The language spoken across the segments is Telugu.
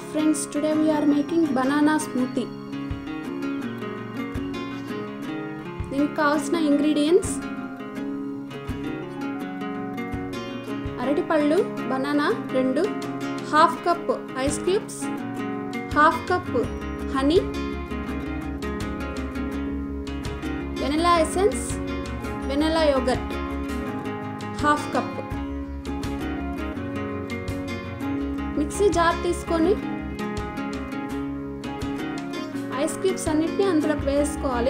friends, today we are making banana smoothie. దీనికి కావాల్సిన ఇంగ్రీడియంట్స్ అరటిపళ్ళు బనానా రెండు half cup ice cubes half cup honey vanilla essence vanilla yogurt half cup mixie jar తీసుకొని ఐస్ క్యూబ్స్ అన్నిటిని అందులోకి వేసుకోవాలి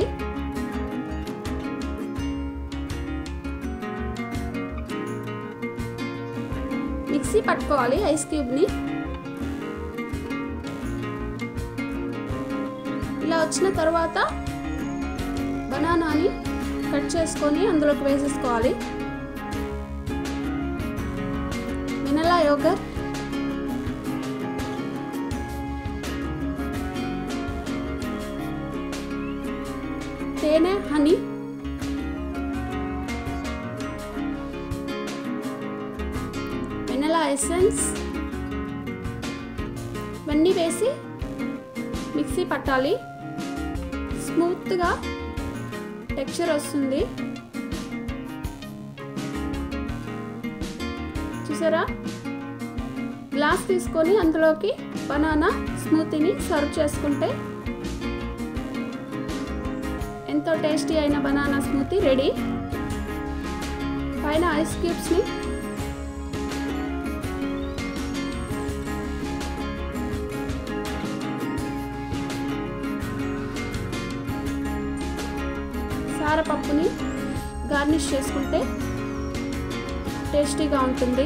మిక్సీ పట్టుకోవాలి ఐస్ క్యూబ్ని ఇలా వచ్చిన తర్వాత బనానాని కట్ చేసుకొని అందులోకి వేసేసుకోవాలి వెనలా యోగర్ తేనె హనీ వెనలా ఎసెన్స్ ఇవన్నీ వేసి మిక్సీ పట్టాలి స్మూత్గా టెక్స్చర్ వస్తుంది చూసారా గ్లాస్ తీసుకొని అందులోకి బనానా స్మూతీని సర్వ్ చేసుకుంటే ఎంతో టేస్టీ అయిన బనానా స్మూతీ రెడీ పైన ఐస్ క్యూబ్స్ని సారపప్పుని గార్నిష్ చేసుకుంటే టేస్టీగా ఉంటుంది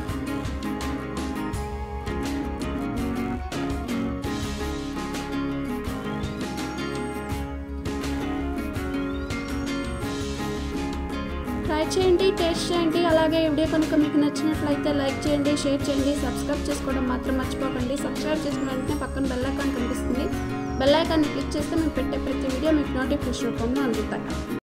ట్రై చేయండి టేస్ట్ చేయండి అలాగే ఈ వీడియో కనుక మీకు నచ్చినట్లయితే లైక్ చేయండి షేర్ చేయండి సబ్స్క్రైబ్ చేసుకోవడం మాత్రం మర్చిపోకండి సబ్స్క్రైబ్ చేసుకున్న వెంటనే పక్కన బెల్ ఐకాన్ కనిపిస్తుంది బెల్ ఐకాన్ని క్లిక్ చేస్తే మేము పెట్టే ప్రతి వీడియో మీకు నోటిఫికేషన్ రూపంలో అందుతాయి